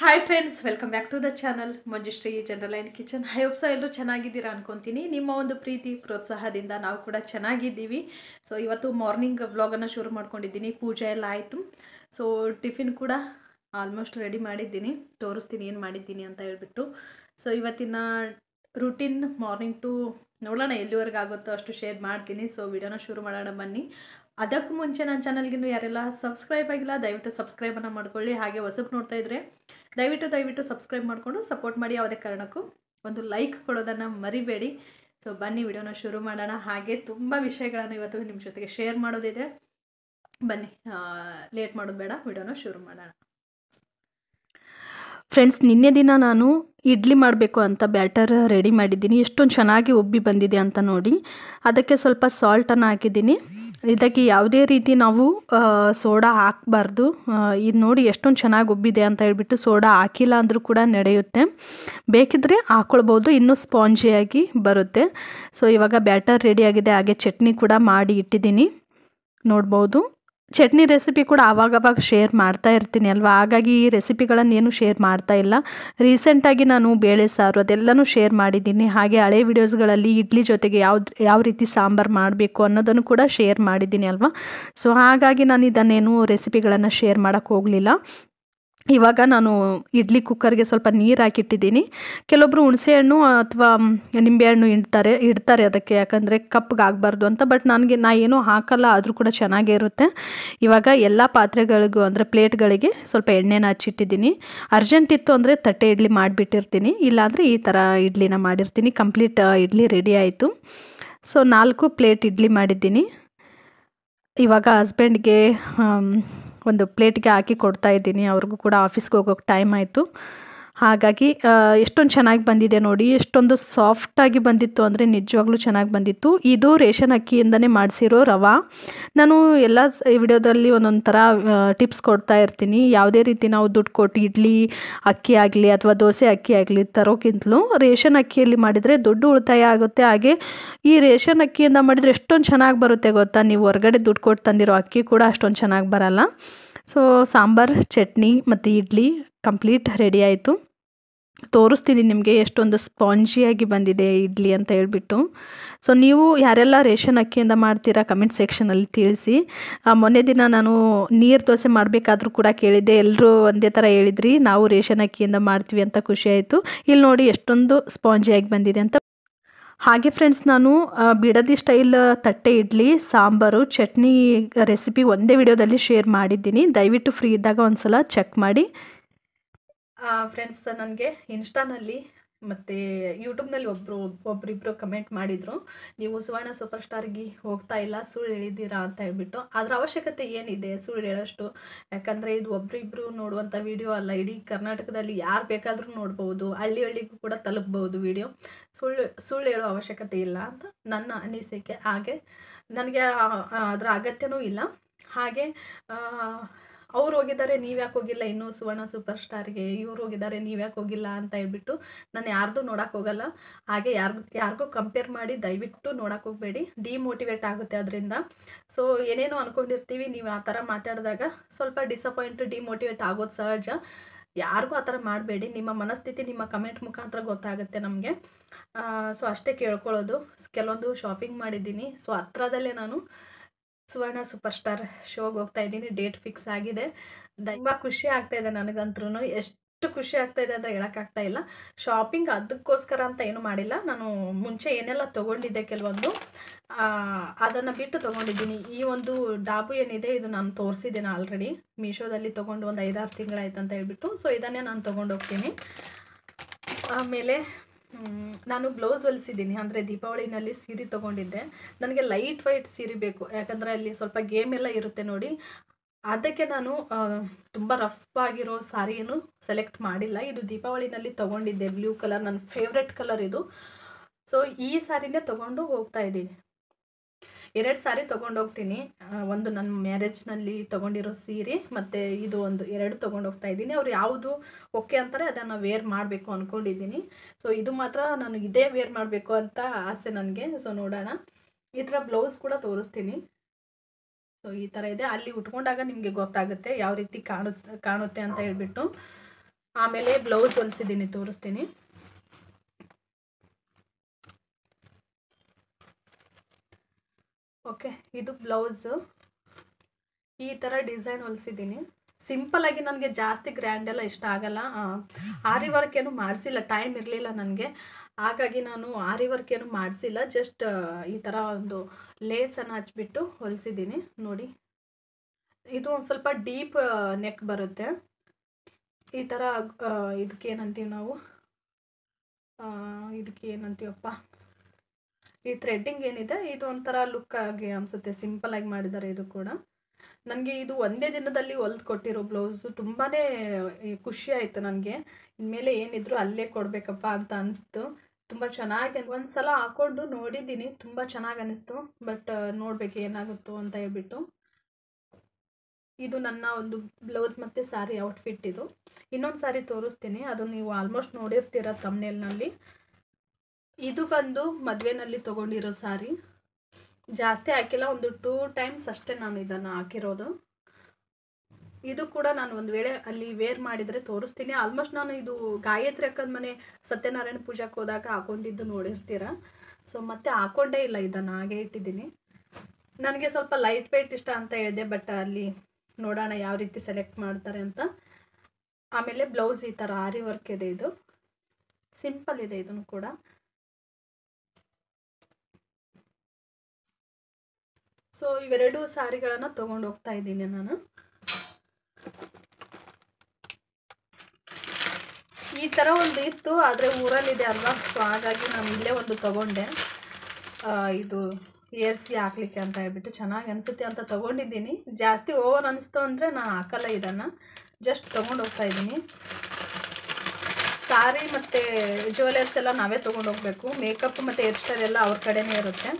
hi friends welcome back to the channel Manjushree general and kitchen hypes ಎಲ್ಲರೂ ಚೆನ್ನಾಗಿದ್ದೀರಾ ಅನ್ಕೊತೀನಿ ನಿಮ್ಮ ಒಂದು ಪ್ರೀತಿ ಪ್ರೋತ್ಸಾಹದಿಂದ ನಾವು ಕೂಡ ಚೆನ್ನಾಗಿದ್ದೀವಿ ಸೊ ಇವತ್ತು ಮಾರ್ನಿಂಗ್ ವ್ಲಾಗನ್ನು ಶುರು ಮಾಡ್ಕೊಂಡಿದ್ದೀನಿ ಪೂಜೆ ಎಲ್ಲ ಆಯಿತು ಸೊ ಟಿಫಿನ್ ಕೂಡ ಆಲ್ಮೋಸ್ಟ್ ರೆಡಿ ಮಾಡಿದ್ದೀನಿ ತೋರಿಸ್ತೀನಿ ಏನು ಮಾಡಿದ್ದೀನಿ ಅಂತ ಹೇಳ್ಬಿಟ್ಟು ಸೊ ಇವತ್ತಿನ ರುಟೀನ್ ಮಾರ್ನಿಂಗ್ ಟು ನೋಡೋಣ ಎಲ್ಲಿವರೆಗೆ ಆಗುತ್ತೋ ಅಷ್ಟು ಶೇರ್ ಮಾಡ್ತೀನಿ ಸೊ ವಿಡಿಯೋನ ಶುರು ಮಾಡೋಣ ಬನ್ನಿ ಅದಕ್ಕೂ ಮುಂಚೆ ನನ್ನ ಚಾನಲ್ಗಿನ್ನೂ ಯಾರೆಲ್ಲ ಸಬ್ಸ್ಕ್ರೈಬ್ ಆಗಿಲ್ಲ ದಯವಿಟ್ಟು ಸಬ್ಸ್ಕ್ರೈಬನ್ನು ಮಾಡ್ಕೊಳ್ಳಿ ಹಾಗೆ ಹೊಸಬ್ ನೋಡ್ತಾ ಇದ್ರೆ ದಯವಿಟ್ಟು ದಯವಿಟ್ಟು ಸಬ್ಸ್ಕ್ರೈಬ್ ಮಾಡಿಕೊಂಡು ಸಪೋರ್ಟ್ ಮಾಡಿ ಯಾವುದೇ ಕಾರಣಕ್ಕೂ ಒಂದು ಲೈಕ್ ಕೊಡೋದನ್ನು ಮರಿಬೇಡಿ ಸೊ ಬನ್ನಿ ವಿಡಿಯೋನ ಶುರು ಮಾಡೋಣ ಹಾಗೆ ತುಂಬ ವಿಷಯಗಳನ್ನು ಇವತ್ತು ನಿಮ್ಮ ಜೊತೆಗೆ ಶೇರ್ ಮಾಡೋದಿದೆ ಬನ್ನಿ ಲೇಟ್ ಮಾಡೋದು ಬೇಡ ವಿಡಿಯೋನ ಶುರು ಮಾಡೋಣ ಫ್ರೆಂಡ್ಸ್ ನಿನ್ನೆ ದಿನ ನಾನು ಇಡ್ಲಿ ಮಾಡಬೇಕು ಅಂತ ಬ್ಯಾಟರ್ ರೆಡಿ ಮಾಡಿದ್ದೀನಿ ಎಷ್ಟೊಂದು ಚೆನ್ನಾಗಿ ಉಬ್ಬಿ ಬಂದಿದೆ ಅಂತ ನೋಡಿ ಅದಕ್ಕೆ ಸ್ವಲ್ಪ ಸಾಲ್ಟನ್ನು ಹಾಕಿದ್ದೀನಿ ಇದಕ್ಕೆ ಯಾವುದೇ ರೀತಿ ನಾವು ಸೋಡಾ ಹಾಕಬಾರ್ದು ಇದು ನೋಡಿ ಎಷ್ಟೊಂದು ಚೆನ್ನಾಗಿ ಉಬ್ಬಿದೆ ಅಂತ ಹೇಳ್ಬಿಟ್ಟು ಸೋಡಾ ಹಾಕಿಲ್ಲ ಅಂದರೂ ಕೂಡ ನಡೆಯುತ್ತೆ ಬೇಕಿದ್ದರೆ ಹಾಕ್ಕೊಳ್ಬೋದು ಇನ್ನೂ ಸ್ಪಾಂಜಿಯಾಗಿ ಬರುತ್ತೆ ಸೊ ಇವಾಗ ಬ್ಯಾಟರ್ ರೆಡಿಯಾಗಿದೆ ಹಾಗೆ ಚಟ್ನಿ ಕೂಡ ಮಾಡಿ ಇಟ್ಟಿದ್ದೀನಿ ನೋಡ್ಬೋದು ಚಟ್ನಿ ರೆಸಿಪಿ ಕೂಡ ಆವಾಗವಾಗ ಶೇರ್ ಮಾಡ್ತಾ ಇರ್ತೀನಿ ಅಲ್ವಾ ಹಾಗಾಗಿ ಈ ರೆಸಿಪಿಗಳನ್ನು ಏನು ಶೇರ್ ಮಾಡ್ತಾ ಇಲ್ಲ ರೀಸೆಂಟಾಗಿ ನಾನು ಬೇಳೆ ಸಾರು ಅದೆಲ್ಲನೂ ಶೇರ್ ಮಾಡಿದ್ದೀನಿ ಹಾಗೆ ಹಳೆ ವಿಡಿಯೋಸ್ಗಳಲ್ಲಿ ಇಡ್ಲಿ ಜೊತೆಗೆ ಯಾವ್ದು ಯಾವ ರೀತಿ ಸಾಂಬಾರು ಮಾಡಬೇಕು ಅನ್ನೋದನ್ನು ಕೂಡ ಶೇರ್ ಮಾಡಿದ್ದೀನಿ ಅಲ್ವಾ ಸೊ ಹಾಗಾಗಿ ನಾನು ಇದನ್ನೇನು ರೆಸಿಪಿಗಳನ್ನು ಶೇರ್ ಮಾಡೋಕ್ಕೆ ಹೋಗಲಿಲ್ಲ ಇವಾಗ ನಾನು ಇಡ್ಲಿ ಕುಕ್ಕರ್ಗೆ ಸ್ವಲ್ಪ ನೀರು ಹಾಕಿಟ್ಟಿದ್ದೀನಿ ಕೆಲವೊಬ್ಬರು ಹುಣಸೆಹಣ್ಣು ಅಥವಾ ನಿಂಬೆಹಣ್ಣು ಇಡ್ತಾರೆ ಇಡ್ತಾರೆ ಅದಕ್ಕೆ ಯಾಕಂದರೆ ಕಪ್ಪಗೆ ಆಗಬಾರ್ದು ಅಂತ ಬಟ್ ನನಗೆ ನಾ ಏನೂ ಹಾಕಲ್ಲ ಆದರೂ ಕೂಡ ಚೆನ್ನಾಗೇ ಇರುತ್ತೆ ಇವಾಗ ಎಲ್ಲ ಪಾತ್ರೆಗಳಿಗೂ ಅಂದರೆ ಪ್ಲೇಟ್ಗಳಿಗೆ ಸ್ವಲ್ಪ ಎಣ್ಣೆನ ಹಚ್ಚಿಟ್ಟಿದ್ದೀನಿ ಅರ್ಜೆಂಟ್ ಇತ್ತು ಅಂದರೆ ತಟ್ಟೆ ಇಡ್ಲಿ ಮಾಡಿಬಿಟ್ಟಿರ್ತೀನಿ ಇಲ್ಲಾಂದರೆ ಈ ಥರ ಇಡ್ಲಿನ ಮಾಡಿರ್ತೀನಿ ಕಂಪ್ಲೀಟ್ ಇಡ್ಲಿ ರೆಡಿ ಆಯಿತು ಸೊ ನಾಲ್ಕು ಪ್ಲೇಟ್ ಇಡ್ಲಿ ಮಾಡಿದ್ದೀನಿ ಇವಾಗ ಹಸ್ಬೆಂಡ್ಗೆ ಒಂದು ಪ್ಲೇಟ್ಗೆ ಹಾಕಿ ಕೊಡ್ತಾ ಇದ್ದೀನಿ ಅವ್ರಿಗೂ ಕೂಡ ಆಫೀಸ್ಗೆ ಹೋಗೋಕ್ಕೆ ಟೈಮ್ ಆಯಿತು ಹಾಗಾಗಿ ಎಷ್ಟೊಂದು ಚೆನ್ನಾಗಿ ಬಂದಿದೆ ನೋಡಿ ಎಷ್ಟೊಂದು ಸಾಫ್ಟಾಗಿ ಬಂದಿತ್ತು ಅಂದರೆ ನಿಜವಾಗ್ಲೂ ಚೆನ್ನಾಗಿ ಬಂದಿತ್ತು ಇದು ರೇಷನ್ ಅಕ್ಕಿಯಿಂದನೇ ಮಾಡಿಸಿರೋ ರವಾ ನಾನು ಎಲ್ಲ ವಿಡಿಯೋದಲ್ಲಿ ಒಂದೊಂದು ಥರ ಟಿಪ್ಸ್ ಕೊಡ್ತಾ ಇರ್ತೀನಿ ಯಾವುದೇ ರೀತಿ ನಾವು ದುಡ್ಡು ಕೊಟ್ಟು ಇಡ್ಲಿ ಅಕ್ಕಿ ಆಗಲಿ ಅಥವಾ ದೋಸೆ ಅಕ್ಕಿ ಆಗಲಿ ತರೋಕ್ಕಿಂತಲೂ ರೇಷನ್ ಅಕ್ಕಿಯಲ್ಲಿ ಮಾಡಿದರೆ ದುಡ್ಡು ಉಳಿತಾಯ ಆಗುತ್ತೆ ಹಾಗೆ ಈ ರೇಷನ್ ಅಕ್ಕಿಯಿಂದ ಮಾಡಿದರೆ ಎಷ್ಟೊಂದು ಚೆನ್ನಾಗಿ ಬರುತ್ತೆ ಗೊತ್ತಾ ನೀವು ಹೊರಗಡೆ ದುಡ್ಡು ಕೊಟ್ಟು ತಂದಿರೋ ಅಕ್ಕಿ ಕೂಡ ಅಷ್ಟೊಂದು ಚೆನ್ನಾಗಿ ಬರಲ್ಲ ಸೊ ಸಾಂಬಾರು ಚಟ್ನಿ ಮತ್ತು ಇಡ್ಲಿ ಕಂಪ್ಲೀಟ್ ರೆಡಿ ಆಯಿತು ತೋರಿಸ್ತೀನಿ ನಿಮಗೆ ಎಷ್ಟೊಂದು ಸ್ಪಾಂಜಿಯಾಗಿ ಬಂದಿದೆ ಇಡ್ಲಿ ಅಂತ ಹೇಳ್ಬಿಟ್ಟು ಸೊ ನೀವು ಯಾರೆಲ್ಲ ರೇಷನ್ ಅಕ್ಕಿಯಿಂದ ಮಾಡ್ತೀರಾ ಕಮೆಂಟ್ ಸೆಕ್ಷನಲ್ಲಿ ತಿಳಿಸಿ ಮೊನ್ನೆ ದಿನ ನಾನು ನೀರು ದೋಸೆ ಮಾಡಬೇಕಾದ್ರೂ ಕೂಡ ಕೇಳಿದ್ದೆ ಎಲ್ಲರೂ ಒಂದೇ ಥರ ಹೇಳಿದ್ರಿ ನಾವು ರೇಷನ್ ಅಕ್ಕಿಯಿಂದ ಮಾಡ್ತೀವಿ ಅಂತ ಖುಷಿ ಆಯಿತು ಇಲ್ಲಿ ನೋಡಿ ಎಷ್ಟೊಂದು ಸ್ಪಾಂಜಿಯಾಗಿ ಬಂದಿದೆ ಅಂತ ಹಾಗೆ ಫ್ರೆಂಡ್ಸ್ ನಾನು ಬಿಡದಿ ಸ್ಟೈಲ್ ತಟ್ಟೆ ಇಡ್ಲಿ ಸಾಂಬಾರು ಚಟ್ನಿ ರೆಸಿಪಿ ಒಂದೇ ವಿಡಿಯೋದಲ್ಲಿ ಶೇರ್ ಮಾಡಿದ್ದೀನಿ ದಯವಿಟ್ಟು ಫ್ರೀ ಇದ್ದಾಗ ಒಂದು ಸಲ ಚೆಕ್ ಮಾಡಿ ಫ್ರೆಂಡ್ಸ್ ನನಗೆ ಇನ್ಸ್ಟಾನಲ್ಲಿ ಮತ್ತು ಯೂಟ್ಯೂಬ್ನಲ್ಲಿ ಒಬ್ಬರು ಒಬ್ಬರಿಬ್ಬರು ಕಮೆಂಟ್ ಮಾಡಿದರು ನೀವು ಸುವರ್ಣ ಸೂಪರ್ ಸ್ಟಾರ್ಗೆ ಹೋಗ್ತಾ ಇಲ್ಲ ಸುಳ್ಳು ಹೇಳಿದ್ದೀರಾ ಅಂತ ಹೇಳ್ಬಿಟ್ಟು ಅದರ ಅವಶ್ಯಕತೆ ಏನಿದೆ ಸುಳ್ಳು ಹೇಳೋಷ್ಟು ಯಾಕಂದರೆ ಇದು ಒಬ್ಬರಿಬ್ಬರು ನೋಡುವಂಥ ವಿಡಿಯೋ ಅಲ್ಲ ಇಡೀ ಕರ್ನಾಟಕದಲ್ಲಿ ಯಾರು ಬೇಕಾದರೂ ನೋಡ್ಬೋದು ಹಳ್ಳಿ ಹಳ್ಳಿಗೂ ಕೂಡ ತಲುಪ್ಬೋದು ವಿಡಿಯೋ ಸುಳ್ಳು ಸುಳ್ಳು ಹೇಳೋ ಅವಶ್ಯಕತೆ ಇಲ್ಲ ಅಂತ ನನ್ನ ಅನಿಸಿಕೆ ಹಾಗೆ ನನಗೆ ಅದರ ಅಗತ್ಯನೂ ಇಲ್ಲ ಹಾಗೆ ಅವ್ರು ಹೋಗಿದ್ದಾರೆ ನೀವು ಯಾಕೆ ಹೋಗಿಲ್ಲ ಇನ್ನೂ ಸುವರ್ಣ ಸೂಪರ್ ಸ್ಟಾರ್ಗೆ ಇವ್ರು ಹೋಗಿದ್ದಾರೆ ನೀವು ಯಾಕೆ ಹೋಗಿಲ್ಲ ಅಂತ ಹೇಳ್ಬಿಟ್ಟು ನಾನು ಯಾರ್ದು ನೋಡೋಕೆ ಹೋಗಲ್ಲ ಹಾಗೆ ಯಾರಿಗೂ ಯಾರಿಗೂ ಕಂಪೇರ್ ಮಾಡಿ ದಯವಿಟ್ಟು ನೋಡೋಕೆ ಹೋಗಬೇಡಿ ಡಿಮೋಟಿವೇಟ್ ಆಗುತ್ತೆ ಅದರಿಂದ ಸೊ ಏನೇನೋ ಅಂದ್ಕೊಂಡಿರ್ತೀವಿ ನೀವು ಆ ಥರ ಮಾತಾಡಿದಾಗ ಸ್ವಲ್ಪ ಡಿಸಪಾಯಿಂಟ್ ಡಿಮೋಟಿವೇಟ್ ಆಗೋದು ಸಹಜ ಯಾರಿಗೂ ಆ ಥರ ಮಾಡಬೇಡಿ ನಿಮ್ಮ ಮನಸ್ಥಿತಿ ನಿಮ್ಮ ಕಮೆಂಟ್ ಮುಖಾಂತರ ಗೊತ್ತಾಗುತ್ತೆ ನಮಗೆ ಸೊ ಅಷ್ಟೇ ಕೇಳ್ಕೊಳ್ಳೋದು ಕೆಲವೊಂದು ಶಾಪಿಂಗ್ ಮಾಡಿದ್ದೀನಿ ಸೊ ಹತ್ರದಲ್ಲೇ ನಾನು ಸುವರ್ಣ ಸೂಪರ್ ಸ್ಟಾರ್ ಶೋಗೆ ಹೋಗ್ತಾ ಇದ್ದೀನಿ ಡೇಟ್ ಫಿಕ್ಸ್ ಆಗಿದೆ ತುಂಬ ಖುಷಿ ಆಗ್ತಾ ಇದೆ ನನಗಂತೂ ಎಷ್ಟು ಖುಷಿ ಆಗ್ತಾ ಇದೆ ಅಂದರೆ ಹೇಳೋಕ್ಕಾಗ್ತಾ ಇಲ್ಲ ಶಾಪಿಂಗ್ ಅದಕ್ಕೋಸ್ಕರ ಅಂತ ಏನು ಮಾಡಿಲ್ಲ ನಾನು ಮುಂಚೆ ಏನೆಲ್ಲ ತೊಗೊಂಡಿದ್ದೆ ಕೆಲವೊಂದು ಅದನ್ನು ಬಿಟ್ಟು ತೊಗೊಂಡಿದ್ದೀನಿ ಈ ಒಂದು ಡಾಬು ಏನಿದೆ ಇದು ನಾನು ತೋರಿಸಿದ್ದೇನೆ ಆಲ್ರೆಡಿ ಮೀಶೋದಲ್ಲಿ ತೊಗೊಂಡು ಒಂದು ಐದಾರು ತಿಂಗಳಾಯ್ತು ಅಂತ ಹೇಳ್ಬಿಟ್ಟು ಸೊ ಇದನ್ನೇ ನಾನು ತೊಗೊಂಡು ಹೋಗ್ತೀನಿ ಆಮೇಲೆ ನಾನು ಬ್ಲೌಸ್ ಹೊಲಿಸಿದ್ದೀನಿ ಅಂದರೆ ದೀಪಾವಳಿನಲ್ಲಿ ಸೀರೆ ತೊಗೊಂಡಿದ್ದೆ ನನಗೆ ಲೈಟ್ ವೈಟ್ ಸೀರೆ ಬೇಕು ಯಾಕಂದರೆ ಅಲ್ಲಿ ಸ್ವಲ್ಪ ಗೇಮ್ ಎಲ್ಲ ಇರುತ್ತೆ ನೋಡಿ ಅದಕ್ಕೆ ನಾನು ತುಂಬ ರಫ್ ಆಗಿರೋ ಸಾರಿಯನ್ನು ಸೆಲೆಕ್ಟ್ ಮಾಡಿಲ್ಲ ಇದು ದೀಪಾವಳಿನಲ್ಲಿ ತೊಗೊಂಡಿದ್ದೆ ಬ್ಲೂ ಕಲರ್ ನನ್ನ ಫೇವ್ರೆಟ್ ಕಲರ್ ಇದು ಸೊ ಈ ಸಾರಿನೇ ತೊಗೊಂಡು ಹೋಗ್ತಾ ಇದ್ದೀನಿ ಎರಡು ಸಾರಿ ತೊಗೊಂಡು ಹೋಗ್ತೀನಿ ಒಂದು ನನ್ನ ಮ್ಯಾರೇಜ್ನಲ್ಲಿ ತೊಗೊಂಡಿರೋ ಸೀರೆ ಮತ್ತು ಇದು ಒಂದು ಎರಡು ತೊಗೊಂಡು ಹೋಗ್ತಾ ಇದ್ದೀನಿ ಅವ್ರು ಯಾವುದು ಓಕೆ ಅಂತಾರೆ ಅದನ್ನು ವೇರ್ ಮಾಡಬೇಕು ಅಂದ್ಕೊಂಡಿದ್ದೀನಿ ಸೊ ಇದು ಮಾತ್ರ ನಾನು ಇದೇ ವೇರ್ ಮಾಡಬೇಕು ಅಂತ ಆಸೆ ನನಗೆ ಸೊ ನೋಡೋಣ ಈ ಥರ ಬ್ಲೌಸ್ ಕೂಡ ತೋರಿಸ್ತೀನಿ ಸೊ ಈ ಥರ ಇದೆ ಅಲ್ಲಿ ಉಟ್ಕೊಂಡಾಗ ನಿಮಗೆ ಗೊತ್ತಾಗುತ್ತೆ ಯಾವ ರೀತಿ ಕಾಣುತ್ತೆ ಕಾಣುತ್ತೆ ಅಂತ ಹೇಳ್ಬಿಟ್ಟು ಆಮೇಲೆ ಬ್ಲೌಸ್ ಹೊಲಿಸಿದ್ದೀನಿ ತೋರಿಸ್ತೀನಿ ಓಕೆ ಇದು ಬ್ಲೌಸು ಈ ಥರ ಡಿಸೈನ್ ಹೊಲಿಸಿದ್ದೀನಿ ಸಿಂಪಲಾಗಿ ನನಗೆ ಜಾಸ್ತಿ ಗ್ರ್ಯಾಂಡ್ ಎಲ್ಲ ಇಷ್ಟ ಆಗಲ್ಲ ಆ, ಆರಿ ವರ್ಕ್ ಏನು ಮಾಡಿಸಿಲ್ಲ ಟೈಮ್ ಇರಲಿಲ್ಲ ನನಗೆ ಹಾಗಾಗಿ ನಾನು ಆರಿ ವರ್ಕ್ ಏನು ಮಾಡಿಸಿಲ್ಲ ಜಸ್ಟ್ ಈ ಥರ ಒಂದು ಲೇಸನ್ನು ಹಚ್ಬಿಟ್ಟು ಹೊಲಿಸಿದ್ದೀನಿ ನೋಡಿ ಇದು ಒಂದು ಸ್ವಲ್ಪ ಡೀಪ್ ನೆಕ್ ಬರುತ್ತೆ ಈ ಥರ ಇದಕ್ಕೆ ಏನಂತೀವಿ ನಾವು ಆ, ಇದಕ್ಕೆ ಏನಂತೀವಪ್ಪ ಈ ಥ್ರೆಡ್ಡಿಂಗ್ ಏನಿದೆ ಇದು ಒಂಥರ ಲುಕ್ ಆಗಿ ಅನಿಸುತ್ತೆ ಸಿಂಪಲ್ ಆಗಿ ಮಾಡಿದ್ದಾರೆ ಇದು ಕೂಡ ನನಗೆ ಇದು ಒಂದೇ ದಿನದಲ್ಲಿ ಹೊಲ್ದು ಕೊಟ್ಟಿರೋ ಬ್ಲೌಸು ತುಂಬಾ ಖುಷಿ ಆಯಿತು ನನಗೆ ಇನ್ಮೇಲೆ ಏನಿದ್ರು ಅಲ್ಲೇ ಕೊಡಬೇಕಪ್ಪ ಅಂತ ಅನಿಸ್ತು ತುಂಬ ಚೆನ್ನಾಗಿ ಒಂದು ಸಲ ಹಾಕ್ಕೊಂಡು ನೋಡಿದ್ದೀನಿ ತುಂಬ ಚೆನ್ನಾಗಿ ಅನ್ನಿಸ್ತು ಬಟ್ ನೋಡ್ಬೇಕು ಏನಾಗುತ್ತೋ ಅಂತ ಹೇಳ್ಬಿಟ್ಟು ಇದು ನನ್ನ ಒಂದು ಬ್ಲೌಸ್ ಮತ್ತು ಸ್ಯಾರಿ ಔಟ್ಫಿಟ್ ಇದು ಇನ್ನೊಂದು ಸ್ಯಾರಿ ತೋರಿಸ್ತೀನಿ ಅದು ನೀವು ಆಲ್ಮೋಸ್ಟ್ ನೋಡಿರ್ತೀರ ತಮ್ನೇಲ್ನಲ್ಲಿ ಇದು ಬಂದು ಮದುವೆನಲ್ಲಿ ತೊಗೊಂಡಿರೋ ಸ್ಯಾರಿ ಜಾಸ್ತಿ ಹಾಕಿಲ್ಲ ಒಂದು ಟೂ ಟೈಮ್ಸ್ ಅಷ್ಟೇ ನಾನು ಇದನ್ನು ಹಾಕಿರೋದು ಇದು ಕೂಡ ನಾನು ಒಂದು ವೇಳೆ ಅಲ್ಲಿ ವೇರ್ ಮಾಡಿದರೆ ತೋರಿಸ್ತೀನಿ ಆಲ್ಮೋಸ್ಟ್ ನಾನು ಇದು ಗಾಯತ್ರಿ ಅಕ್ಕನ ಮನೆ ಸತ್ಯನಾರಾಯಣ ಪೂಜಾಕ್ಕೆ ಹೋದಾಗ ಹಾಕೊಂಡಿದ್ದು ನೋಡಿರ್ತೀರ ಸೊ ಮತ್ತೆ ಹಾಕೊಂಡೇ ಇಲ್ಲ ಇದನ್ನು ಹಾಗೆ ಇಟ್ಟಿದ್ದೀನಿ ನನಗೆ ಸ್ವಲ್ಪ ಲೈಟ್ ವೆಯ್ಟ್ ಇಷ್ಟ ಅಂತ ಹೇಳಿದೆ ಬಟ್ ಅಲ್ಲಿ ನೋಡೋಣ ಯಾವ ರೀತಿ ಸೆಲೆಕ್ಟ್ ಮಾಡ್ತಾರೆ ಅಂತ ಆಮೇಲೆ ಬ್ಲೌಸ್ ಈ ಥರ ಆರಿ ವರ್ಕ್ ಇದೆ ಇದು ಸಿಂಪಲ್ ಇದೆ ಇದನ್ನು ಕೂಡ ಸೊ ಇವೆರಡು ಸಾರಿಗಳನ್ನು ತೊಗೊಂಡು ಹೋಗ್ತಾ ಇದ್ದೀನಿ ನಾನು ಈ ಥರ ಒಂದು ಇತ್ತು ಆದರೆ ಊರಲ್ಲಿದೆ ಅಲ್ವಾ ಸೊ ಹಾಗಾಗಿ ನಾನು ಇಲ್ಲೇ ಒಂದು ತೊಗೊಂಡೆ ಆ, ಇದು ಏರ್ಸಿ ಹಾಕ್ಲಿಕ್ಕೆ ಅಂತ ಹೇಳ್ಬಿಟ್ಟು ಚೆನ್ನಾಗಿ ಅನಿಸುತ್ತೆ ಅಂತ ತೊಗೊಂಡಿದ್ದೀನಿ ಜಾಸ್ತಿ ಓವರ್ ಅನಿಸ್ತು ಅಂದರೆ ನಾನು ಹಾಕಲ್ಲ ಇದನ್ನು ಜಸ್ಟ್ ತೊಗೊಂಡು ಹೋಗ್ತಾ ಇದ್ದೀನಿ ಸಾರಿ ಮತ್ತು ಜ್ಯುವೆಲರ್ಸ್ ಎಲ್ಲ ನಾವೇ ತೊಗೊಂಡು ಹೋಗಬೇಕು ಮೇಕಪ್ ಮತ್ತು ಹೇರ್ ಸ್ಟೈಲ್ ಎಲ್ಲ ಅವ್ರ ಕಡೆನೇ ಇರುತ್ತೆ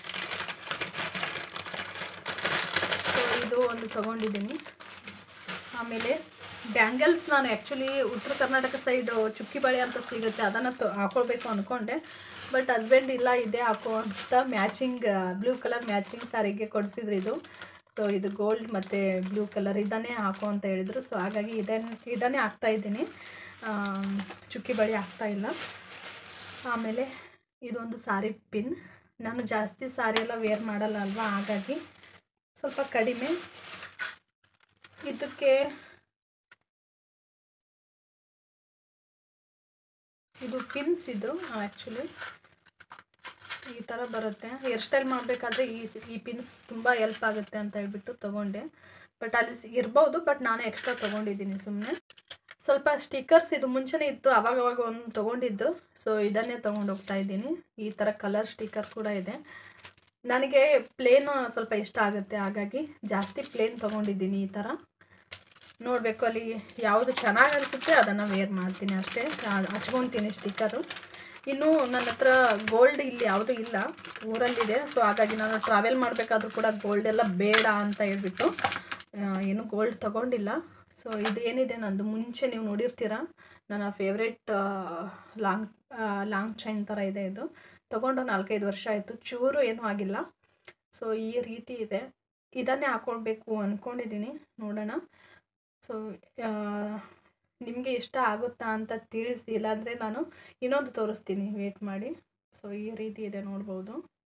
ಸೊ ಇದು ಒಂದು ತೊಗೊಂಡಿದ್ದೀನಿ ಆಮೇಲೆ ಬ್ಯಾಂಗಲ್ಸ್ ನಾನು ಆ್ಯಕ್ಚುಲಿ ಉತ್ತರ ಕರ್ನಾಟಕ ಸೈಡು ಚುಕ್ಕಿ ಬಳೆ ಅಂತ ಸಿಗುತ್ತೆ ಅದನ್ನು ತೊ ಹಾಕೊಳ್ಬೇಕು ಅಂದ್ಕೊಂಡೆ ಬಟ್ ಹಸ್ಬೆಂಡ್ ಇಲ್ಲ ಇದೇ ಹಾಕೋ ಅಂತ ಮ್ಯಾಚಿಂಗ್ ಬ್ಲೂ ಕಲರ್ ಮ್ಯಾಚಿಂಗ್ ಸಾರಿಗೆ ಕೊಡಿಸಿದ್ರು ಇದು ಸೊ ಇದು ಗೋಲ್ಡ್ ಮತ್ತು ಬ್ಲೂ ಕಲರ್ ಇದನ್ನೇ ಹಾಕೋ ಅಂತ ಹೇಳಿದರು ಸೊ ಹಾಗಾಗಿ ಇದನ್ನು ಇದನ್ನೇ ಹಾಕ್ತಾ ಇದ್ದೀನಿ ಚುಕ್ಕಿ ಬಳೆ ಹಾಕ್ತಾ ಇಲ್ಲ ಆಮೇಲೆ ಇದೊಂದು ಸಾರಿ ಪಿನ್ ನಾನು ಜಾಸ್ತಿ ಸಾರಿ ಎಲ್ಲ ವೇರ್ ಮಾಡಲ್ಲ ಅಲ್ವಾ ಹಾಗಾಗಿ ಸ್ವಲ್ಪ ಕಡಿಮೆ ಇದಕ್ಕೆ ಇದು ಪಿನ್ಸ್ ಇದು ಆ್ಯಕ್ಚುಲಿ ಈ ಥರ ಬರುತ್ತೆ ಹೇರ್ ಸ್ಟೈಲ್ ಮಾಡಬೇಕಾದ್ರೆ ಈ ಈ ಪಿನ್ಸ್ ತುಂಬ ಹೆಲ್ಪ್ ಆಗುತ್ತೆ ಅಂತ ಹೇಳ್ಬಿಟ್ಟು ತೊಗೊಂಡೆ ಬಟ್ ಅಲ್ಲಿ ಸಿ- ಇರ್ಬೋದು ಬಟ್ ನಾನು ಎಕ್ಸ್ಟ್ರಾ ತೊಗೊಂಡಿದ್ದೀನಿ ಸುಮ್ಮನೆ ಸ್ವಲ್ಪ ಸ್ಟಿಕ್ಕರ್ಸ್ ಇದು ಮುಂಚೆನೇ ಇತ್ತು ಅವಾಗ ಅವಾಗ ಒಂದು ತೊಗೊಂಡಿದ್ದು ಸೊ ಇದನ್ನೇ ತೊಗೊಂಡು ಹೋಗ್ತಾ ಇದ್ದೀನಿ ಈ ಥರ ಕಲರ್ ಸ್ಟಿಕ್ಕರ್ ಕೂಡ ಇದೆ ನನಗೆ ಪ್ಲೇನ್ ಸ್ವಲ್ಪ ಇಷ್ಟ ಆಗುತ್ತೆ ಹಾಗಾಗಿ ಜಾಸ್ತಿ ಪ್ಲೇನ್ ತೊಗೊಂಡಿದ್ದೀನಿ ಈ ಥರ ನೋಡಬೇಕು ಅಲ್ಲಿ ಯಾವುದು ಚೆನ್ನಾಗಿ ಅನಿಸುತ್ತೆ ಅದನ್ನು ವೇರ್ ಮಾಡ್ತೀನಿ ಅಷ್ಟೇ ಆ- ಹಚ್ಕೊತೀನಿ ಸ್ಟಿಕ್ಕರು ಇನ್ನು ನನ್ನ ಹತ್ರ ಗೋಲ್ಡ್ ಇಲ್ಲಿ ಯಾವುದೂ ಇಲ್ಲ ಊರಲ್ಲಿದೆ ಸೊ ಹಾಗಾಗಿ ನಾನು ಟ್ರಾವೆಲ್ ಮಾಡಬೇಕಾದ್ರೂ ಕೂಡ ಗೋಲ್ಡ್ ಎಲ್ಲ ಬೇಡ ಅಂತ ಹೇಳ್ಬಿಟ್ಟು ಆ, ಏನು ಗೋಲ್ಡ್ ತೊಗೊಂಡಿಲ್ಲ ಸೊ ಇದು ಏನಿದೆ ನಂದು ಮುಂಚೆ ನೀವು ನೋಡಿರ್ತೀರ ನನ್ನ ಫೇವ್ರೆಟ್ ಲಾಂಗ್ ಲಾಂಗ್ ಚೈನ್ ಥರ ಇದೆ ಇದು ತೊಗೊಂಡು ನಾಲ್ಕೈದು ವರ್ಷ ಆಯಿತು ಚೂರು ಏನೂ ಆಗಿಲ್ಲ ಸೊ ಈ ರೀತಿ ಇದೆ ಇದನ್ನೇ ಹಾಕ್ಕೊಳ್ಬೇಕು ಅಂದ್ಕೊಂಡಿದ್ದೀನಿ ನೋಡೋಣ ಸೊ ನಿಮಗೆ ಇಷ್ಟ ಆಗುತ್ತಾ ಅಂತ ತಿಳಿಸಿ ಇಲ್ಲಾಂದರೆ ನಾನು ಇನ್ನೊಂದು ತೋರಿಸ್ತೀನಿ ವೇಟ್ ಮಾಡಿ ಸೊ ಈ ರೀತಿ ಇದೆ ನೋಡ್ಬೋದು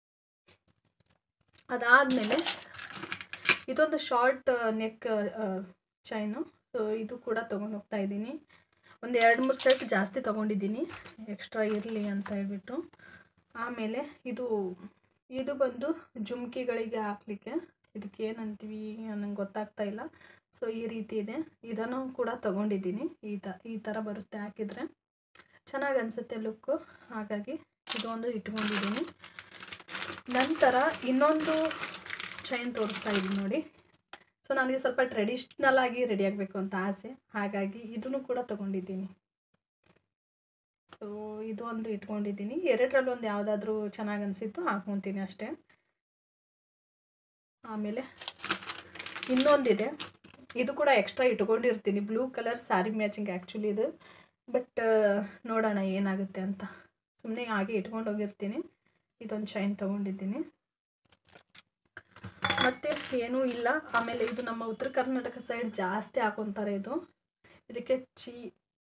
ಅದಾದಮೇಲೆ ಇದೊಂದು ಶಾರ್ಟ್ ನೆಕ್ ಚೈನು ಸೊ ಇದು ಕೂಡ ತೊಗೊಂಡು ಹೋಗ್ತಾ ಇದ್ದೀನಿ ಒಂದು ಎರಡು ಮೂರು ಸೆಟ್ ಜಾಸ್ತಿ ತೊಗೊಂಡಿದ್ದೀನಿ ಎಕ್ಸ್ಟ್ರಾ ಇರಲಿ ಅಂತ ಹೇಳ್ಬಿಟ್ಟು ಆಮೇಲೆ ಇದು ಇದು ಬಂದು ಜುಮ್ಕಿಗಳಿಗೆ ಹಾಕ್ಲಿಕ್ಕೆ ಇದಕ್ಕೆ ಏನಂತೀವಿ ನನಗೆ ಗೊತ್ತಾಗ್ತಾ ಇಲ್ಲ ಸೊ ಈ ರೀತಿ ಇದೆ ಇದನ್ನು ಕೂಡ ತೊಗೊಂಡಿದ್ದೀನಿ ಈ ತ ಈ ಥರ ಬರುತ್ತೆ ಹಾಕಿದರೆ ಚೆನ್ನಾಗಿ ಅನಿಸುತ್ತೆ ಲುಕ್ಕು ಹಾಗಾಗಿ ಇದೊಂದು ಇಟ್ಕೊಂಡಿದ್ದೀನಿ ನಂತರ ಇನ್ನೊಂದು ಚೈನ್ ತೋರಿಸ್ತಾ ಇದ್ದೀನಿ ನೋಡಿ ಸೊ ನನಗೆ ಸ್ವಲ್ಪ ಟ್ರೆಡಿಷ್ನಲ್ ಆಗಿ ರೆಡಿ ಆಗಬೇಕು ಅಂತ ಆಸೆ ಹಾಗಾಗಿ ಇದನ್ನು ಕೂಡ ತೊಗೊಂಡಿದ್ದೀನಿ ಸೊ ಇದು ಒಂದು ಇಟ್ಕೊಂಡಿದ್ದೀನಿ ಎರಡರಲ್ಲಿ ಒಂದು ಯಾವುದಾದ್ರೂ ಚೆನ್ನಾಗಿ ಅನಿಸಿತ್ತು ಹಾಕ್ಕೊತೀನಿ ಅಷ್ಟೇ ಆಮೇಲೆ ಇನ್ನೊಂದಿದೆ ಇದು ಕೂಡ ಎಕ್ಸ್ಟ್ರಾ ಇಟ್ಕೊಂಡಿರ್ತೀನಿ blue colour sari matching actually ಇದು ಬಟ್ ನೋಡೋಣ ಏನಾಗುತ್ತೆ ಅಂತ ಸುಮ್ಮನೆ ಹಾಗೆ ಇಟ್ಕೊಂಡು ಹೋಗಿರ್ತೀನಿ ಇದೊಂದು ಶೈನ್ ತೊಗೊಂಡಿದ್ದೀನಿ ಮತ್ತು ಏನೂ ಇಲ್ಲ ಆಮೇಲೆ ಇದು ನಮ್ಮ ಉತ್ತರ ಕರ್ನಾಟಕ ಸೈಡ್ ಜಾಸ್ತಿ ಹಾಕೊತಾರೆ ಇದು ಇದಕ್ಕೆ ಚೀ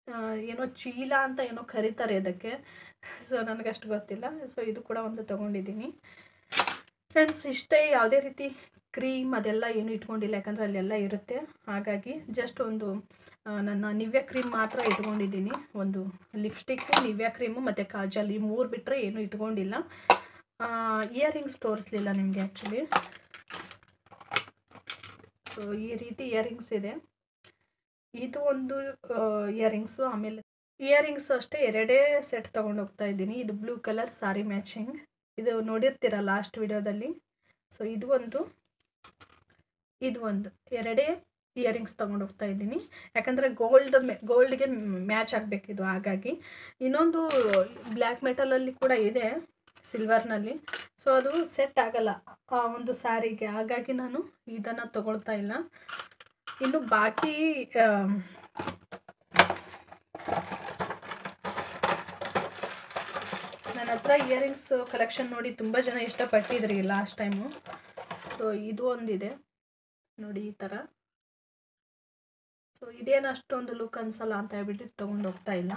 ಏನೋ ಚೀಲ ಅಂತ ಏನೋ ಕರೀತಾರೆ ಇದಕ್ಕೆ ಸೊ ನನಗಷ್ಟು ಗೊತ್ತಿಲ್ಲ ಸೊ ಇದು ಕೂಡ ಒಂದು ತೊಗೊಂಡಿದ್ದೀನಿ ಫ್ರೆಂಡ್ಸ್ ಇಷ್ಟೇ ಯಾವುದೇ ರೀತಿ ಕ್ರೀಮ್ ಅದೆಲ್ಲ ಏನು ಇಟ್ಕೊಂಡಿಲ್ಲ ಯಾಕಂದರೆ ಅಲ್ಲೆಲ್ಲ ಇರುತ್ತೆ ಹಾಗಾಗಿ ಜಸ್ಟ್ ಒಂದು ಆ, ನನ್ನ ನಿವ್ಯ ಕ್ರೀಮ್ ಮಾತ್ರ ಇಟ್ಕೊಂಡಿದ್ದೀನಿ ಒಂದು ಲಿಪ್ಸ್ಟಿಕ್ಕು ನಿವ್ಯ ಕ್ರೀಮು ಮತ್ತು ಕಾಜಲ್ ಈ ಮೂರು ಬಿಟ್ಟರೆ ಏನೂ ಇಟ್ಕೊಂಡಿಲ್ಲ ಇಯರಿಂಗ್ಸ್ ತೋರಿಸ್ಲಿಲ್ಲ ನಿಮಗೆ ಆ್ಯಕ್ಚುಲಿ ಸೊ ಈ ರೀತಿ ಇಯರಿಂಗ್ಸ್ ಇದೆ ಇದು ಒಂದು ಇಯರಿಂಗ್ಸು ಆಮೇಲೆ ಇಯರಿಂಗ್ಸು ಅಷ್ಟೇ ಎರಡೇ ಸೆಟ್ ತೊಗೊಂಡು ಹೋಗ್ತಾ ಇದ್ದೀನಿ ಇದು ಬ್ಲೂ ಕಲರ್ ಸಾರಿ ಮ್ಯಾಚಿಂಗ್ ಇದು ನೋಡಿರ್ತೀರ ಲಾಸ್ಟ್ ವಿಡಿಯೋದಲ್ಲಿ ಸೊ ಇದು ಒಂದು ಇದು ಒಂದು ಎರಡೇ ಇಯರಿಂಗ್ಸ್ ತೊಗೊಂಡು ಹೋಗ್ತಾ ಇದ್ದೀನಿ ಯಾಕಂದರೆ ಗೋಲ್ಡ್ ಗೋಲ್ಡ್ಗೆ ಮ್ಯಾಚ್ ಆಗಬೇಕಿದು ಹಾಗಾಗಿ ಇನ್ನೊಂದು ಬ್ಲ್ಯಾಕ್ ಮೆಟಲಲ್ಲಿ ಕೂಡ ಇದೆ ಸಿಲ್ವರ್ನಲ್ಲಿ ಸೊ ಅದು ಸೆಟ್ ಆಗಲ್ಲ ಆ ಒಂದು ಸ್ಯಾರಿಗೆ ಹಾಗಾಗಿ ನಾನು ಇದನ್ನು ತಗೊಳ್ತಾ ಇಲ್ಲ ಇನ್ನು ಬಾಕಿ ಆಮ್, ನನ್ನ ಹತ್ರ ಇಯರಿಂಗ್ಸ್ ಕಲೆಕ್ಷನ್ ನೋಡಿ ತುಂಬ ಜನ ಇಷ್ಟಪಟ್ಟಿದ್ರಿ ಲಾಸ್ಟ್ ಟೈಮು ಸೊ ಇದು ಒಂದಿದೆ ನೋಡಿ ಈ ಥರ ಸೊ ಇದೇನು ಅಷ್ಟೊಂದು ಲುಕ್ ಅನ್ಸಲ್ಲ ಅಂತ ಹೇಳ್ಬಿಟ್ಟು ತೊಗೊಂಡು ಹೋಗ್ತಾ ಇಲ್ಲ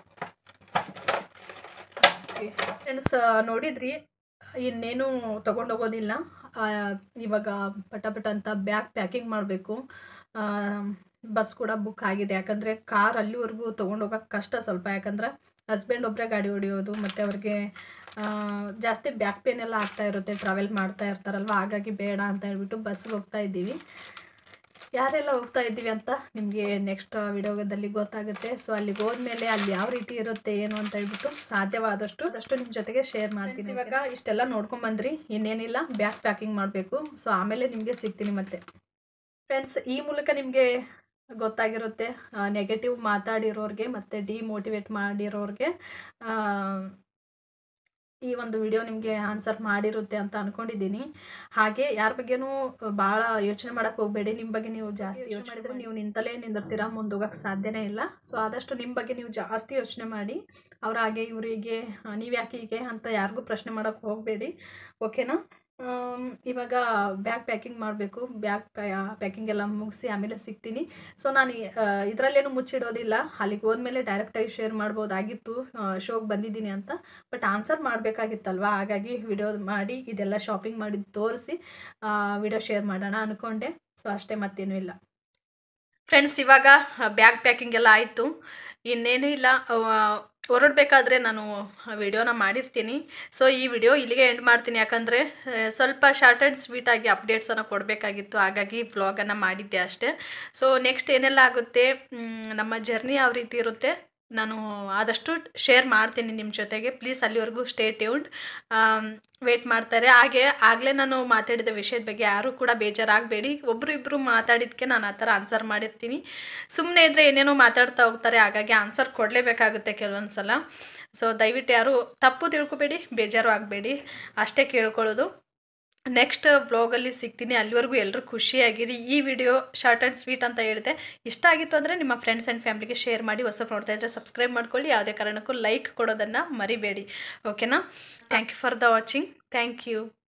ಫ್ರೆಂಡ್ಸ್ ನೋಡಿದ್ರಿ ಇನ್ನೇನು ತೊಗೊಂಡೋಗೋದಿಲ್ಲ ಆ, ಇವಾಗ ಪಟ ಪಟ ಅಂತ ಬ್ಯಾಗ್ ಪ್ಯಾಕಿಂಗ್ ಮಾಡಬೇಕು ಬಸ್ ಕೂಡ ಬುಕ್ ಆಗಿದೆ ಯಾಕಂದರೆ ಕಾರ್ ಅಲ್ಲಿವರೆಗೂ ತೊಗೊಂಡೋಗಕ್ಕೆ ಕಷ್ಟ ಸ್ವಲ್ಪ ಯಾಕಂದ್ರೆ ಹಸ್ಬೆಂಡ್ ಒಬ್ಬರೇ ಗಾಡಿ ಹೊಡಿಯೋದು ಮತ್ತು ಅವ್ರಿಗೆ ಆ, ಜಾಸ್ತಿ ಬ್ಯಾಕ್ ಪೇನ್ ಎಲ್ಲ ಆಗ್ತಾ ಇರುತ್ತೆ ಟ್ರಾವೆಲ್ ಮಾಡ್ತಾ ಇರ್ತಾರಲ್ವ ಹಾಗಾಗಿ ಬೇಡ ಅಂತ ಹೇಳ್ಬಿಟ್ಟು ಬಸ್ಗೆ ಹೋಗ್ತಾ ಇದ್ದೀವಿ ಯಾರೆಲ್ಲ ಹೋಗ್ತಾ ಇದ್ದೀವಿ ಅಂತ ನಿಮಗೆ ನೆಕ್ಸ್ಟ್ ವಿಡಿಯೋದಲ್ಲಿ ಗೊತ್ತಾಗುತ್ತೆ ಸೊ ಅಲ್ಲಿಗೆ ಹೋದ್ಮೇಲೆ ಅಲ್ಲಿ ಯಾವ ರೀತಿ ಇರುತ್ತೆ ಏನು ಅಂತ ಹೇಳ್ಬಿಟ್ಟು ಸಾಧ್ಯವಾದಷ್ಟು ಅದಷ್ಟು ನಿಮ್ಮ ಜೊತೆಗೆ ಶೇರ್ ಮಾಡ್ತೀನಿ ಇವಾಗ ಇಷ್ಟೆಲ್ಲ ನೋಡ್ಕೊಂಬಂದ್ರಿ ಇನ್ನೇನಿಲ್ಲ ಬ್ಯಾಗ್ ಪ್ಯಾಕಿಂಗ್ ಮಾಡಬೇಕು ಸೊ ಆಮೇಲೆ ನಿಮಗೆ ಸಿಗ್ತೀನಿ ಮತ್ತೆ ಫ್ರೆಂಡ್ಸ್ ಈ ಮೂಲಕ ನಿಮಗೆ ಗೊತ್ತಾಗಿರುತ್ತೆ ನೆಗೆಟಿವ್ ಮಾತಾಡಿರೋರಿಗೆ ಮತ್ತು ಡಿಮೋಟಿವೇಟ್ ಮಾಡಿರೋರಿಗೆ ಆ, ಈ ಒಂದು ವಿಡಿಯೋ ನಿಮಗೆ ಆನ್ಸರ್ ಮಾಡಿರುತ್ತೆ ಅಂತ ಅಂದ್ಕೊಂಡಿದ್ದೀನಿ ಹಾಗೆ ಯಾರ ಬಗ್ಗೆನೂ ಭಾಳ ಯೋಚನೆ ಮಾಡೋಕ್ಕೆ ಹೋಗಬೇಡಿ ನಿಮ್ಮ ಬಗ್ಗೆ ನೀವು ಜಾಸ್ತಿ ಯೋಚನೆ ಮಾಡಿದರೆ ನೀವು ನಿಂತಲೇ ನಿಂದಿರ್ತೀರಾ ಮುಂದೋಗಕ್ಕೆ ಸಾಧ್ಯನೇ ಇಲ್ಲ ಸೊ ಆದಷ್ಟು ನಿಮ್ಮ ಬಗ್ಗೆ ನೀವು ಜಾಸ್ತಿ ಯೋಚನೆ ಮಾಡಿ ಅವ್ರ ಹಾಗೆ ಇವರಿಗೆ ನೀವು ಯಾಕೆ ಹೀಗೆ ಅಂತ ಯಾರಿಗೂ ಪ್ರಶ್ನೆ ಮಾಡೋಕ್ಕೆ ಹೋಗಬೇಡಿ ಓಕೆನಾ ಆಮ್, ಇವಾಗ ಬ್ಯಾಗ್ ಪ್ಯಾಕಿಂಗ್ ಮಾಡಬೇಕು ಬ್ಯಾಗ್ ಪ್ಯಾಕಿಂಗ್ ಎಲ್ಲ ಮುಗಿಸಿ ಆಮೇಲೆ ಸಿಗ್ತೀನಿ ಸೊ ನಾನು ಇದರಲ್ಲೇನು ಮುಚ್ಚಿಡೋದಿಲ್ಲ ಅಲ್ಲಿಗೆ ಹೋದ್ಮೇಲೆ ಡೈರೆಕ್ಟಾಗಿ ಶೇರ್ ಮಾಡ್ಬೋದಾಗಿತ್ತು ಶೋಗೆ ಬಂದಿದ್ದೀನಿ ಅಂತ ಬಟ್ ಆನ್ಸರ್ ಮಾಡಬೇಕಾಗಿತ್ತಲ್ವ ಹಾಗಾಗಿ ವಿಡಿಯೋ ಮಾಡಿ ಇದೆಲ್ಲ ಶಾಪಿಂಗ್ ಮಾಡಿ ತೋರಿಸಿ ವಿಡಿಯೋ ಶೇರ್ ಮಾಡೋಣ ಅಂದ್ಕೊಂಡೆ ಸೊ ಅಷ್ಟೇ ಮತ್ತೇನೂ ಇಲ್ಲ ಫ್ರೆಂಡ್ಸ್ ಇವಾಗ ಬ್ಯಾಗ್ ಪ್ಯಾಕಿಂಗ್ ಎಲ್ಲ ಆಯಿತು ಇನ್ನೇನೂ ಇಲ್ಲ ಹೊರಡಬೇಕಾದ್ರೆ ನಾನು ವಿಡಿಯೋನ ಮಾಡಿರ್ತೀನಿ ಸೊ ಈ ವಿಡಿಯೋ ಇಲ್ಲಿಗೆ ಎಂಡ್ ಮಾಡ್ತೀನಿ ಯಾಕಂದರೆ ಸ್ವಲ್ಪ ಶಾರ್ಟ್ ಆ್ಯಂಡ್ ಸ್ವೀಟಾಗಿ ಅಪ್ಡೇಟ್ಸನ್ನು ಕೊಡಬೇಕಾಗಿತ್ತು ಹಾಗಾಗಿ ವ್ಲಾಗನ್ನು ಮಾಡಿದ್ದೆ ಅಷ್ಟೇ ಸೊ ನೆಕ್ಸ್ಟ್ ಏನೆಲ್ಲ ಆಗುತ್ತೆ ಮ್, ನಮ್ಮ ಜರ್ನಿ ಯಾವ ರೀತಿ ಇರುತ್ತೆ ನಾನು ಆದಷ್ಟು ಶೇರ್ ಮಾಡ್ತೀನಿ ನಿಮ್ಮ ಜೊತೆಗೆ ಪ್ಲೀಸ್ ಅಲ್ಲಿವರೆಗೂ ಸ್ಟೇ ಟ್ಯೂನ್ಡ್ ವೇಟ್ ಮಾಡ್ತಾರೆ ಹಾಗೆ ಆಗಲೇ ನಾನು ಮಾತಾಡಿದ ವಿಷಯದ ಬಗ್ಗೆ ಯಾರೂ ಕೂಡ ಬೇಜಾರಾಗಬೇಡಿ ಒಬ್ಬರು ಇಬ್ಬರು ಮಾತಾಡಿದ್ದಕ್ಕೆ ನಾನು ಆ ಥರ ಆನ್ಸರ್ ಮಾಡಿರ್ತೀನಿ ಸುಮ್ಮನೆ ಇದ್ದರೆ ಏನೇನೋ ಮಾತಾಡ್ತಾ ಹೋಗ್ತಾರೆ ಹಾಗಾಗಿ ಆನ್ಸರ್ ಕೊಡಲೇಬೇಕಾಗುತ್ತೆ ಕೆಲವೊಂದು ಸಲ ಸೊ ದಯವಿಟ್ಟು ಯಾರು ತಪ್ಪು ತಿಳ್ಕೊಬೇಡಿ ಬೇಜಾರು ಆಗಬೇಡಿ ಅಷ್ಟೇ ಕೇಳ್ಕೊಳ್ಳೋದು ನೆಕ್ಸ್ಟ್ ವ್ಲಾಗಲ್ಲಿ ಸಿಗ್ತೀನಿ ಅಲ್ಲಿವರೆಗೂ ಎಲ್ಲರೂ ಖುಷಿಯಾಗಿರಿ ಈ ವಿಡಿಯೋ ಶಾರ್ಟ್ ಆ್ಯಂಡ್ ಸ್ವೀಟ್ ಅಂತ ಹೇಳಿದೆ ಇಷ್ಟ ಆಗಿತ್ತು ಅಂದರೆ ನಿಮ್ಮ ಫ್ರೆಂಡ್ಸ್ ಆ್ಯಂಡ್ ಫ್ಯಾಮ್ಲಿಗೆ ಶೇರ್ ಮಾಡಿ ಹೊಸ ನೋಡ್ತಾ ಇದ್ದರೆ ಸಬ್ಸ್ಕ್ರೈಬ್ ಮಾಡ್ಕೊಳ್ಳಿ ಯಾವುದೇ ಕಾರಣಕ್ಕೂ ಲೈಕ್ ಕೊಡೋದನ್ನು ಮರಿಬೇಡಿ ಓಕೆನಾ thank you for the watching thank you